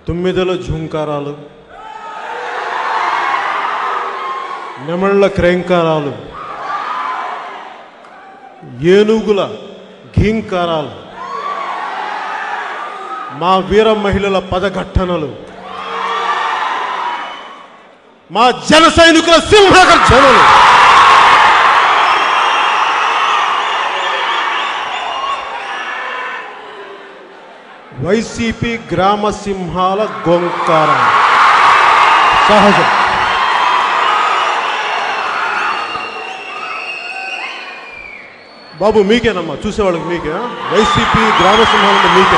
తుమ్మిదల ఝుంకారాలు నెమళ్ళ క్రేంకారాలు ఏనుగుల ఘీంకారాలు మా వీర మహిళల పదఘట్టనలు మా జన సైనికుల సింహగర్జనలు వైసీపీ గ్రామ సింహాల గోంకారం సహజం బాబు మీకేనమ్మా చూసేవాళ్ళకి మీకే వైసీపీ గ్రామ సింహాలంటే మీకే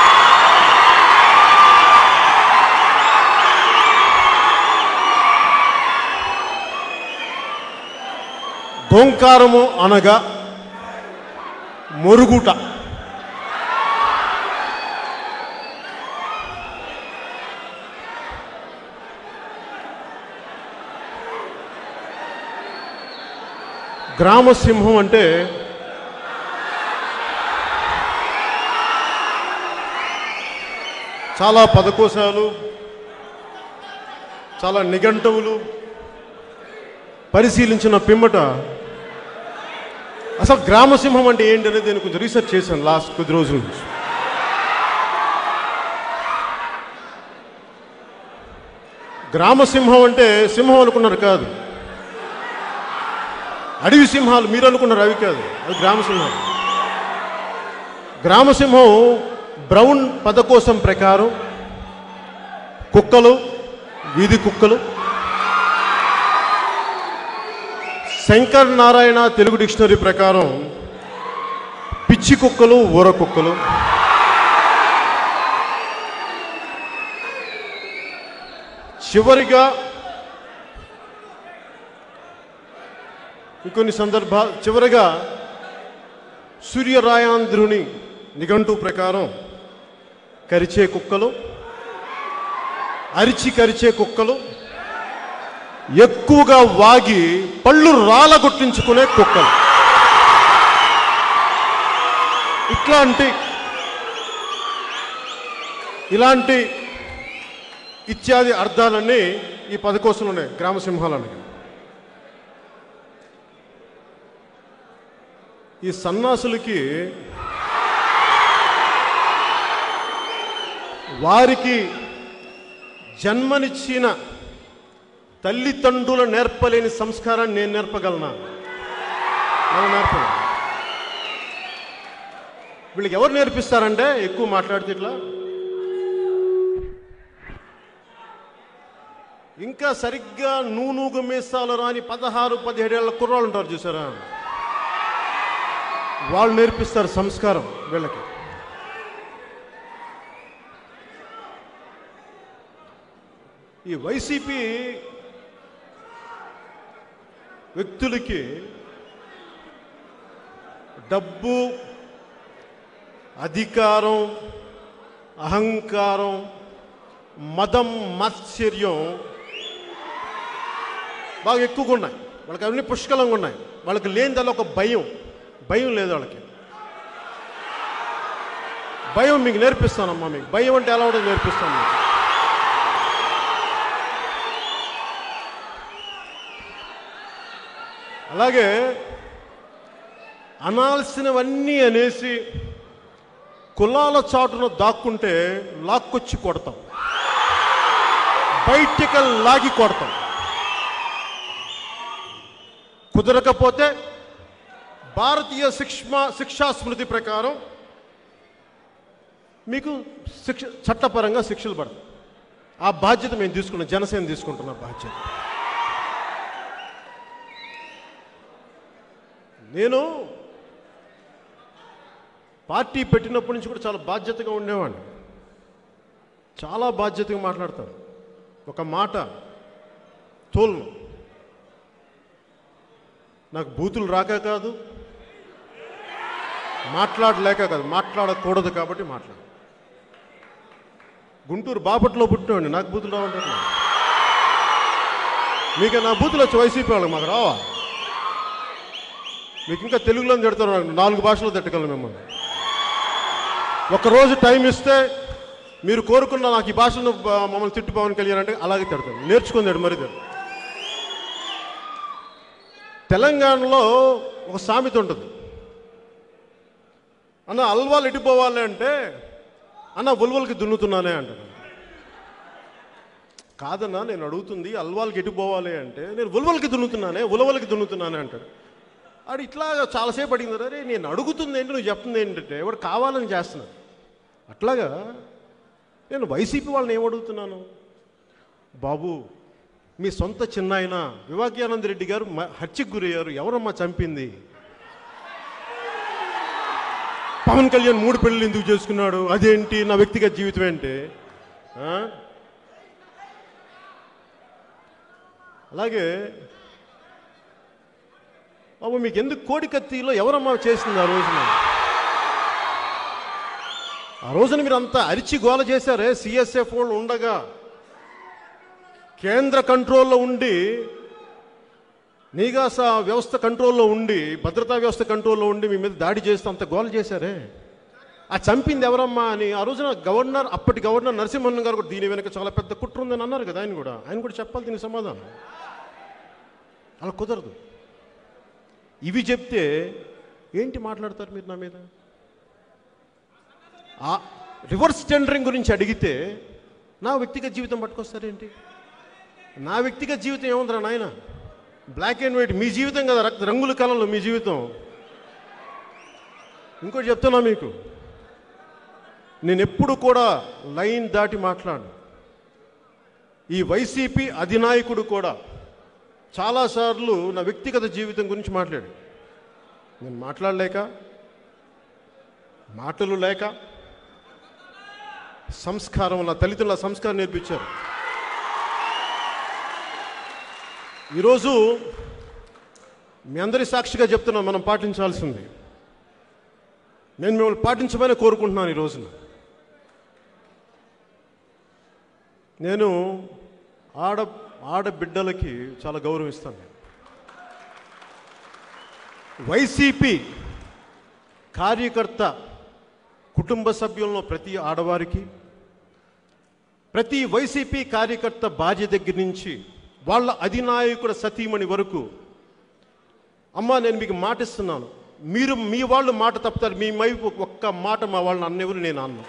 గోంకారము అనగా మొరుగుట గ్రామ సింహం అంటే చాలా పదకోశాలు చాలా నిఘంటువులు పరిశీలించిన పిమ్మట అసలు గ్రామసింహం అంటే ఏంటి అనేది నేను కొంచెం రీసెర్చ్ చేశాను లాస్ట్ కొద్ది రోజుల నుంచి గ్రామసింహం అంటే సింహం అనుకున్నారు కాదు అడవి సింహాలు మీరు అనుకున్నారు అవి కాదు అది గ్రామసింహం గ్రామసింహం బ్రౌన్ పదకోశం ప్రకారం కుక్కలు వీధి కుక్కలు శంకర్ నారాయణ తెలుగు డిక్షనరీ ప్రకారం పిచ్చి కుక్కలు ఊర కుక్కలు చివరిగా ఇంకొన్ని సందర్భ చివరిగా సూర్యరాయాంధ్రుని నిఘంటు ప్రకారం కరిచే కుక్కలు అరిచి కరిచే కుక్కలు ఎక్కువగా వాగి పళ్ళు రాలగొట్టించుకునే కుక్కలు ఇట్లాంటి ఇలాంటి ఇత్యాది అర్థాలన్నీ ఈ పదకోసంలో ఉన్నాయి గ్రామసింహాలని ఈ సన్నాసులకి వారికి జన్మనిచ్చిన తల్లిదండ్రుల నేర్పలేని సంస్కారాన్ని నేను నేర్పగలనా నేను నేర్పను వీళ్ళకి ఎవరు నేర్పిస్తారంటే ఎక్కువ మాట్లాడితే ఇట్లా ఇంకా సరిగ్గా నూనూగు మీసాలు రాని పదహారు పదిహేడేళ్ల కుర్రాళ్ళు ఉంటారు చూసారా వాళ్ళు నేర్పిస్తారు సంస్కారం వీళ్ళకి ఈ వైసీపీ వ్యక్తులకి డబ్బు అధికారం అహంకారం మదం మాత్సర్యం బాగా ఎక్కువగా ఉన్నాయి వాళ్ళకి అవన్నీ పుష్కలంగా ఉన్నాయి వాళ్ళకి లేనిదల్లా ఒక భయం భయం లేదు వాళ్ళకి భయం మీకు నేర్పిస్తానమ్మా మీకు భయం అంటే ఎలా ఉంటుందో నేర్పిస్తాను మీకు అలాగే అనాల్సినవన్నీ అనేసి కులాల చాటున దాక్కుంటే లాక్కొచ్చి కొడతాం బయటికి లాగి కొడతాం కుదరకపోతే భారతీయ శిక్ష శిక్షా స్మృతి ప్రకారం మీకు శిక్ష చట్టపరంగా శిక్షలు పడతాయి ఆ బాధ్యత మేము తీసుకున్నాం జనసేన తీసుకుంటున్న బాధ్యత నేను పార్టీ పెట్టినప్పటి నుంచి కూడా చాలా బాధ్యతగా ఉండేవాడిని చాలా బాధ్యతగా మాట్లాడతాను ఒక మాట తోలను నాకు బూతులు రాక కాదు మాట్లాడలేక కాదు మాట్లాడకూడదు కాబట్టి మాట్లాడు గుంటూరు బాపట్లో పుట్టినవాడిని నాకు బూతులు రావంటారు మీకు నా బూతులు వచ్చి వైసీపీ వాళ్ళకి మాకు రావా మీకు ఇంకా తెలుగులో తిడతారు నాకు నాలుగు భాషలో తిట్టగలను మిమ్మల్ని ఒకరోజు టైం ఇస్తే మీరు కోరుకున్న నాకు ఈ భాషను బ- మమ్మల్ని తిట్టు పవన్ కళ్యాణ్ అంటే అలాగే తిడతాను నేర్చుకుందాడు మరి ఇది. తెలంగాణలో ఒక సామెత ఉంటుంది అన్న అల్వాలు ఎటు పోవాలి అంటే అన్న ఉల్వలకి దున్నుతున్నానే అంటారు కాదన్నా నేను అడుగుతుంది అల్వాలకి ఎటు పోవాలి అంటే నేను ఉల్వలకి దున్నుతున్నానే ఉలవలకి దున్నుతున్నానే అంటాడు ఆడు ఇట్లా చాలాసేపు అడిగింది అరే నేను అడుగుతుంది ఏంటి నువ్వు చెప్తుంది ఏంటంటే ఎవడు కావాలని చేస్తున్నాడు అట్లాగా నేను వైసీపీ వాళ్ళని ఏం అడుగుతున్నాను బాబు మీ సొంత చిన్నాయన వివాక్యానంద రెడ్డి గారు మ- హత్యకు గురయ్యారు ఎవరమ్మా చంపింది పవన్ కళ్యాణ్ మూడు పెళ్ళిళ్ళు ఎందుకు చేసుకున్నాడు అదేంటి నా వ్యక్తిగత జీవితం ఏంటి ఆ? అలాగే బాబు మీకు ఎందుకు కోడి కత్తిలో ఎవరమ్మా చేసింది ఆ రోజున ఆ రోజున మీరు అంతా అరిచి గోల చేశారే సిఎస్ఎఫ్ వాళ్ళు ఉండగా కేంద్ర కంట్రోల్లో ఉండి నీగాస వ్యవస్థ కంట్రోల్లో ఉండి భద్రతా వ్యవస్థ కంట్రోల్లో ఉండి మీ మీద దాడి చేస్తూ అంత గోల చేశారే ఆ చంపింది ఎవరమ్మా అని ఆ రోజున గవర్నర్ అప్పటి గవర్నర్ నరసింహన్ గారు కూడా దీని వెనక చాలా పెద్ద కుట్ర ఉందని అన్నారు కదా ఆయన కూడా ఆయన కూడా చెప్పాలి దీనికి సమాధానం అలా కుదరదు ఇవి చెప్తే ఏంటి మాట్లాడతారు మీరు నా మీద ఆ రివర్స్ టెండరింగ్ గురించి అడిగితే నా వ్యక్తిగత జీవితం పట్టుకొస్తారేంటి నా వ్యక్తిగత జీవితం ఏముందిరా నాయన బ్లాక్ అండ్ వైట్ మీ జీవితం కదా రక్త రంగుల కాలంలో మీ జీవితం ఇంకోటి చెప్తున్నా మీకు నేను ఎప్పుడు కూడా లైన్ దాటి మాట్లాడు ఈ వైసీపీ అధినాయకుడు కూడా చాలాసార్లు నా వ్యక్తిగత జీవితం గురించి మాట్లాడు నేను మాట్లాడలేక మాటలు లేక సంస్కారం నా తల్లిదండ్రుల సంస్కారం నేర్పించారు ఈరోజు మీ అందరి సాక్షిగా చెప్తున్నాను మనం పాటించాల్సింది నేను మిమ్మల్ని పాటించమని కోరుకుంటున్నాను ఈ రోజున నేను ఆడ ఆడబిడ్డలకి చాలా గౌరవం ఇస్తాను వైసీపీ కార్యకర్త కుటుంబ సభ్యులను ప్రతి ఆడవారికి ప్రతి వైసీపీ కార్యకర్త భార్య దగ్గర నుంచి వాళ్ళ అధినాయకుడు సతీమణి వరకు అమ్మా నేను మీకు మాట ఇస్తున్నాను మీరు మీ వాళ్ళు మాట తప్పుతారు మీ వైపు ఒక్క మాట మా వాళ్ళని అన్నెవరు నేను అన్న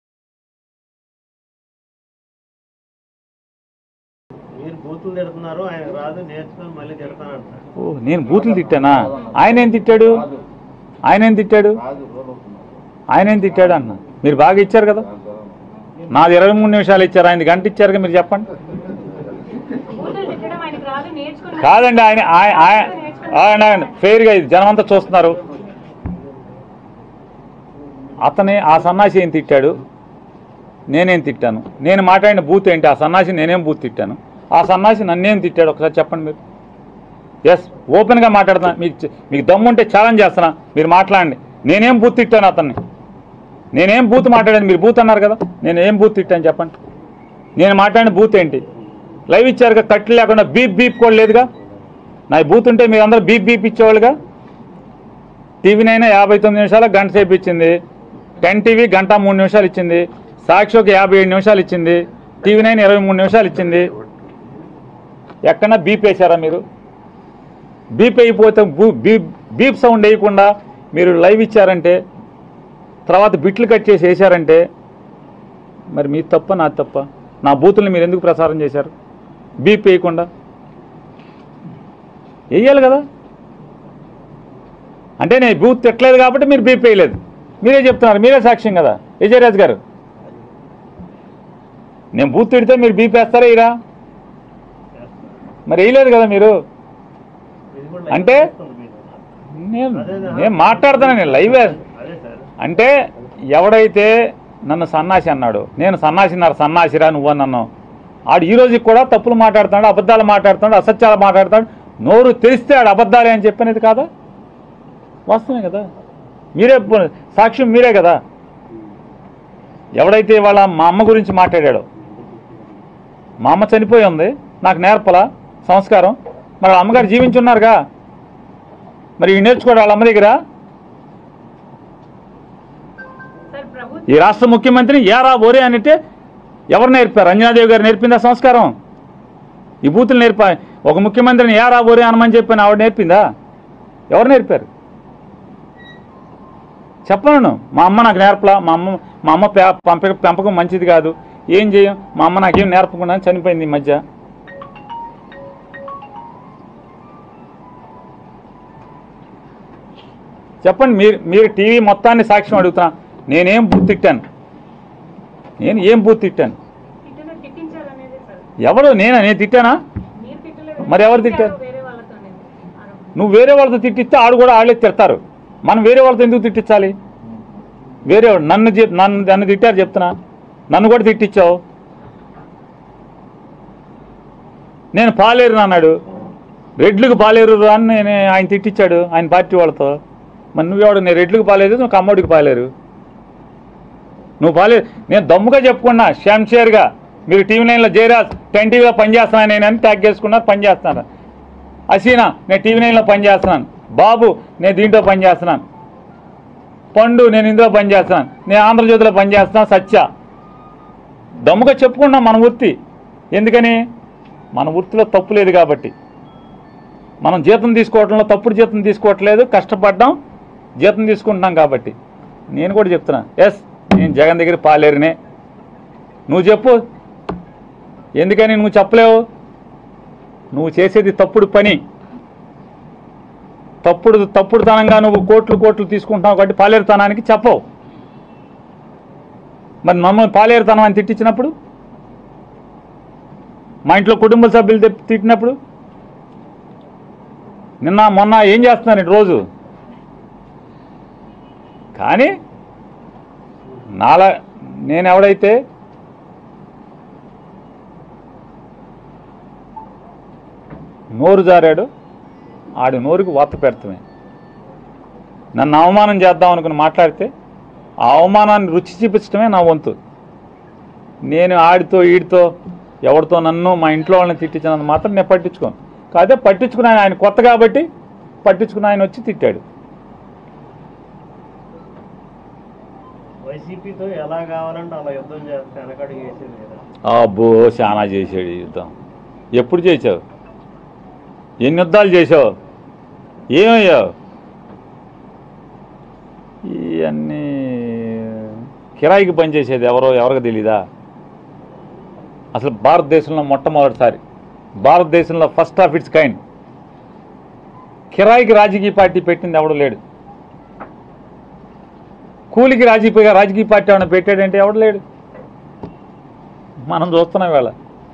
మీరు బూతులు తిడుతున్నారు ఆయన రాదు నేర్చుకొని మళ్ళీ తిడతానంటారు ఓ నేను బూతులు తిట్టానా ఆయన ఏం తిట్టాడు ఆయన ఏం తిట్టాడు ఆయన ఏం తిట్టాడు అన్న మీరు బాగా ఇచ్చారు కదా నాది ఇరవై మూడు నిమిషాలు ఇచ్చారు ఆయన గంట ఇచ్చారుగా మీరు చెప్పండి బూతులు తిట్టడం ఆయనకు రాదు నేర్చుకుని కాదండి ఆయన ఆయన- ఆయన- ఆయన ఆయన ఫెయిర్గా ఇది జనమంతా చూస్తున్నారు అతనే ఆ సన్నాసి ఏం తిట్టాడు నేనేం తిట్టాను నేను మాట్లాడిన బూత్ ఏంటి ఆ సన్నాసి నేనేం బూత్ తిట్టాను ఆ సన్నాసి నన్నేం తిట్టాడు ఒకసారి చెప్పండి మీరు ఎస్ ఓపెన్గా మాట్లాడుతున్నా మీకు చె- మీకు దమ్ము ఉంటే ఛాలెంజ్ చేస్తున్నా మీరు మాట్లాడండి నేనేం బూత్ తిట్టాను అతన్ని నేనేం బూత్ మాట్లాడాను మీరు బూత్ అన్నారు కదా నేను ఏం బూత్ తిట్టాను చెప్పండి నేను మాట్లాడిన బూత్ ఏంటి లైవ్ ఇచ్చారుగా కట్లు లేకుండా బీప్ బీప్ కూడా లేదుగా నా బూత్ ఉంటే మీరు అందరూ బీప్ బీప్ ఇచ్చేవాళ్ళుగా టీవీ నైనా యాభై తొమ్మిది నిమిషాలు గంట సేపు ఇచ్చింది టెన్ టీవీ గంట మూడు నిమిషాలు ఇచ్చింది సాక్షి ఒక యాభై ఏడు నిమిషాలు ఇచ్చింది టీవీ నైన్ ఇరవై మూడు నిమిషాలు ఇచ్చింది ఎక్కడన్నా బీప్ వేశారా మీరు బీప్ అయిపోతే బూ- బీప్ బీప్ సౌండ్ వేయకుండా మీరు లైవ్ ఇచ్చారంటే తర్వాత బిట్లు కట్ చేసి వేశారంటే మరి మీ తప్ప నా తప్ప నా బూతుల్ని మీరు ఎందుకు ప్రసారం చేశారు బీప్ వేయకుండా వేయాలి కదా అంటే నేను బూత్ తిట్టలేదు కాబట్టి మీరు బీప్ వేయలేదు మీరే చెప్తున్నారు మీరే సాక్ష్యం కదా విజయరాజ్ గారు నేను బూత్ తిడితే మీరు బీప్ వేస్తారా ఇరా మరి వేయలేదు కదా మీరు ఇది కూడా అంటే? లైవ్ చేస్తుంది మీరు. నేను నేను మాట్లాడుతాను నేను లైవ్ అదే సార్ అంటే ఎవడైతే నన్ను సన్నాసి అన్నాడు నేను సన్నాసిన్నారు సన్నాసిరా నువ్వు నన్ను ఆడు ఈ రోజుకి కూడా తప్పులు మాట్లాడుతున్నాడు అబద్ధాలు మాట్లాడుతున్నాడు అసత్యాలు మాట్లాడుతున్నాడు నోరు తెరిస్తే ఆడు అబద్ధాలే అని చెప్పనేది కాదా వాస్తవమే కదా మీరే పో- సాక్ష్యం మీరే కదా ఎవడైతే వాళ్ళ మా అమ్మ గురించి మాట్లాడాడో మా అమ్మ చనిపోయి ఉంది నాకు నేర్పల సంస్కారం మరి వాళ్ళ అమ్మగారు జీవించి ఉన్నారుగా మరి ఇవి నేర్చుకోవడం వాళ్ళ అమ్మ దగ్గర సార్ ప్రభుత్వం ఈ రాష్ట్ర ముఖ్యమంత్రిని ఏరా ఓరే అంటే ఎవరు నేర్పారు అంజనాదేవి గారు నేర్పిందా సంస్కారం ఈ బూతులు నేర్పా ఒక ముఖ్యమంత్రిని ఏ రాబోరే అనమని చెప్పని ఆవిడ నేర్పిందా ఎవరు నేర్పారు చెప్పను మా అమ్మ నాకు నేర్పలా మా అమ్మ మా అమ్మ పె- పంప పెంపకం మంచిది కాదు ఏం చేయం మా అమ్మ నాకేం నేర్పకుండా చనిపోయింది ఈ మధ్య చెప్పండి మీరు మీరు టీవీ మొత్తాన్ని సాక్ష్యం అడుగుతున్నా నేనేం బూత్ తిట్టాను నేను ఏం బూత్ తిట్టాను తిట్టిన తిట్టించాలనేదే సార్ ఎవరు నేనా నేను తిట్టానా మీరు తిట్టలేదు మరి ఎవరు తిట్టారు? వేరే వాళ్ళతో ఆరోపణ నువ్వు వేరే వాళ్ళతో తిట్టిస్తే ఆడు కూడా ఆళ్ళే తిడతారు మనం వేరే వాళ్ళతో ఎందుకు తిట్టించాలి వేరే వాడు నన్ను చెప్- నన్ను నన్ను తిట్టారు చెప్తున్నా నన్ను కూడా తిట్టించావు నేను పాలేరు అన్నాడు రెడ్లకు పాలేరు అని నేను ఆయన తిట్టించాడు ఆయన పార్టీ వాళ్ళతో మరి నువ్వెవడు నేను రెడ్లకు పాలేదు నువ్వు కమ్మడికి పాలేరు నువ్వు పాలేదు నేను దమ్ముగా చెప్పుకున్నా షంషేర్గా మీరు టీవీ నైన్లో జయరాజ్ టెన్ టీవీలో పనిచేస్తున్నాను నేను అని ట్యాగ్ చేసుకున్నారు పనిచేస్తున్నాను అసీనా నేను టీవీ నైన్లో పనిచేస్తున్నాను బాబు నేను దీంట్లో పనిచేస్తున్నాను పండు నేను ఇందులో పనిచేస్తున్నాను నేను ఆంధ్రజ్యోతిలో పనిచేస్తున్నాను సత్య దమ్ముగా చెప్పుకున్నాం మన వృత్తి ఎందుకని మన వృత్తిలో తప్పు లేదు కాబట్టి మనం జీతం తీసుకోవడంలో తప్పుడు జీతం తీసుకోవట్లేదు కష్టపడ్డాం జీతం తీసుకుంటున్నాం కాబట్టి నేను కూడా చెప్తున్నా ఎస్ నేను జగన్ దగ్గర పాలేరునే నువ్వు చెప్పు ఎందుకని నువ్వు చెప్పలేవు నువ్వు చేసేది తప్పుడు పని తప్పుడు తప్పుడుతనంగా నువ్వు కోట్లు కోట్లు తీసుకుంటున్నావు కాబట్టి పాలేరుతనానికి చెప్పవు మరి మమ్మల్ని పాలేరుతనం అని తిట్టించినప్పుడు మా ఇంట్లో కుటుంబ సభ్యులు తె- తిట్టినప్పుడు నిన్న మొన్న ఏం చేస్తున్నారు ఇటు రోజు కానీ నాలా నేను ఎవడైతే నోరు జారాడు ఆడి నోరుకి వాత పెడతామే నన్ను అవమానం చేద్దాం అనుకుని మాట్లాడితే ఆ అవమానాన్ని రుచి చూపించడమే నా వంతు నేను ఆడితో ఈడితో ఎవరితో నన్ను మా ఇంట్లో వాళ్ళని తిట్టించినంత మాత్రం నేను పట్టించుకోను కాదే పట్టించుకుని ఆయన ఆయన కొత్త కాబట్టి పట్టించుకుని ఆయన వచ్చి తిట్టాడు వైసీపీతో ఎలా కావాలంటే అలా యుద్ధం చేస్తే వెనకడుగు వేసేది కదా అబ్బో చాలా చేసాడు ఈ యుద్ధం ఎప్పుడు చేసావు ఎన్ని యుద్ధాలు చేసావు ఏమయ్యావు ఇవన్నీ కిరాయికి పనిచేసేది ఎవరో ఎవరికి తెలీదా అసలు భారతదేశంలో మొట్టమొదటిసారి భారతదేశంలో ఫస్ట్ ఆఫ్ ఇట్స్ కైండ్ కిరాయికి రాజకీయ పార్టీ పెట్టింది ఎవడు లేడు కూలికి రాజకీయ రాజకీయ పార్టీ ఏమైనా పెట్టాడంటే ఎవడు లేడు మనం చూస్తున్నాం ఇవాళ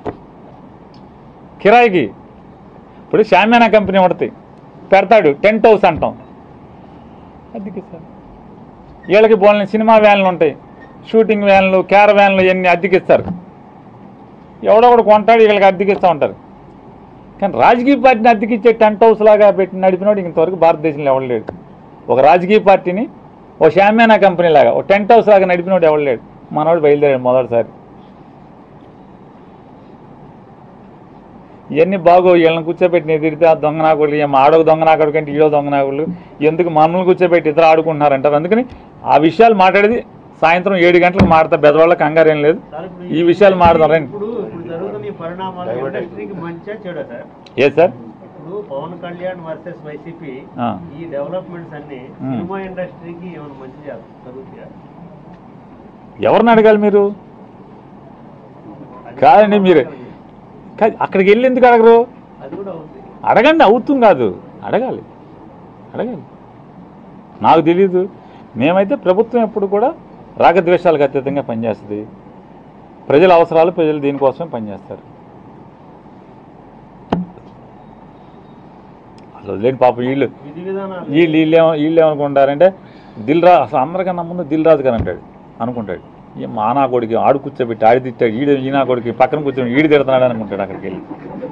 కిరాయికి ఇప్పుడు షామ్యానా కంపెనీ ఒకటి పెడతాడు టెంట్ హౌస్ అంటాం అద్దెకి సార్ వీళ్ళకి బోల్ని సినిమా వ్యాన్లు ఉంటాయి షూటింగ్ వ్యాన్లు క్యార వ్యాన్లు ఇవన్నీ అద్దెకిస్తారు ఎవడో ఒకడు కొంటాడు వీళ్ళకి అద్దెకిస్తూ ఉంటారు కానీ రాజకీయ పార్టీని అద్దెకిచ్చే టెంట్ హౌస్ లాగా పెట్టి నడిపినోడు ఇంతవరకు భారతదేశంలో ఎవడు లేడు ఒక రాజకీయ పార్టీని ఓ షామ్యానా కంపెనీ లాగా ఓ టెంట్ హౌస్ లాగా నడిపినోడు ఎవడు లేడు మనోడు బయలుదేరాడు మొదటిసారి ఇవన్నీ బాగో వీళ్ళని కూర్చోబెట్టి నేను తిడితే ఆ దొంగ నాకులు ఏం ఆడొక దొంగ నాకుడు కంటే ఈడో దొంగ నాకులు ఎందుకు మనల్ని కూర్చోబెట్టి ఇద్దరు ఆడుకుంటున్నారంటారు అందుకని ఆ విషయాలు మాట్లాడేది సాయంత్రం ఏడు గంటలకు మాడతా బెదవాళ్ళ కంగారు ఏం లేదు సార్ ఇప్పుడు ఈ విషయాలు మాడదాం రండి ఇప్పుడు ఇప్పుడు జరుగుతున్న ఈ పరిణామాలు ఇండస్ట్రీకి మంచిగా చెడు సార్ ఏ సార్ ఇప్పుడు పవన్ కళ్యాణ్ వర్సెస్ వైసీపీ ఆ. ఈ డెవలప్మెంట్స్ అన్ని మ్మ్. సినిమా ఇండస్ట్రీకి ఏమైనా మంచి చేస్తారు జరుగుతాయా ఎవరిని అడగాలి మీరు అది కాదండి మీరు కాదు అక్కడికి వెళ్ళి ఎందుకు అడగరు అది కూడా అవుతుంది అడగండి అవుతుంది కాదు అడగాలి అడగాలి నాకు తెలీదు మేమైతే ప్రభుత్వం ఎప్పుడు కూడా రాగద్వేషాలకు అతీతంగా పనిచేస్తుంది ప్రజల అవసరాలు ప్రజలు దీనికోసమే పనిచేస్తారు అసలు వదిలేండి పాపం వీళ్ళు విధి విధానాలు వీళ్ళు వీళ్ళు ఏమో వీళ్ళు ఏమనుకుంటారంటే దిల్ రా అసలు అందరికన్నా ముందు దిల్ రాజు గారు అంటాడు అనుకుంటాడు ఈ మా నా కొడుకు ఆడు కూర్చోబెట్టి ఆడి తిట్టాడు ఈడు ఈ నా కొడుకు పక్కన కూర్చొని ఈడు తిడుతున్నాడు అనుకుంటాడు అక్కడికి వెళ్ళి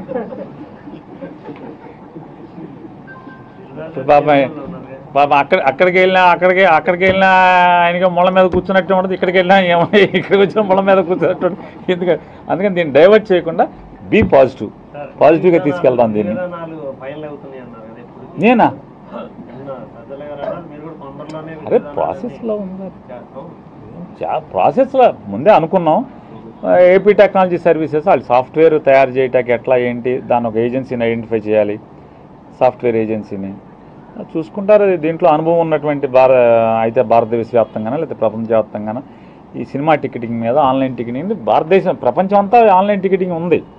పాపం పాపం అక్కడ అక్కడికి వెళ్ళినా అక్కడికి అక్కడికి వెళ్ళినా ఆయనకి ముళ్ళ మీద కూర్చున్నట్టు ఉండదు ఇక్కడికి వెళ్ళినా ఏమో ఇక్కడికి వచ్చిన ముళ్ళ మీద కూర్చున్నట్టు ఉండదు. ఎందుకంటే అందుకని దీన్ని డైవర్ట్ చేయకుండా బీ పాజిటివ్ సార్, పాజిటివ్గా విధి తీసుకెళ్దాం విధానాలు- దీన్ని విధి విధానాలు ఫైనల్ అవుతున్నాయి అన్నారు కదా ఇప్పుడు నేనా సజ్జల గారు అన్నారు మీరు కూడా తొందరలోనే విధి అరే విధానాలన్నీ ప్రాసెస్లో ఉంది చేస్తాం చా ప్రాసెస్లో ముందే అనుకున్నాం ఏపీ టెక్నాలజీ సర్వీసెస్ వాళ్ళు సాఫ్ట్వేర్ తయారు చేయటానికి ఎట్లా ఏంటి దాని ఒక ఏజెన్సీని ఐడెంటిఫై చేయాలి సాఫ్ట్వేర్ ఏజెన్సీని చూసుకుంటారు దీంట్లో అనుభవం ఉన్నటువంటి భార అయితే భారతదేశ వ్యాప్తంగానే లేదా ప్రపంచవ్యాప్తంగానే ఈ సినిమా టికెటింగ్ మీద ఆన్లైన్ టికెటింగ్ భారతదేశం ప్రపంచం అంతా ఆన్లైన్ టికెటింగ్ ఉంది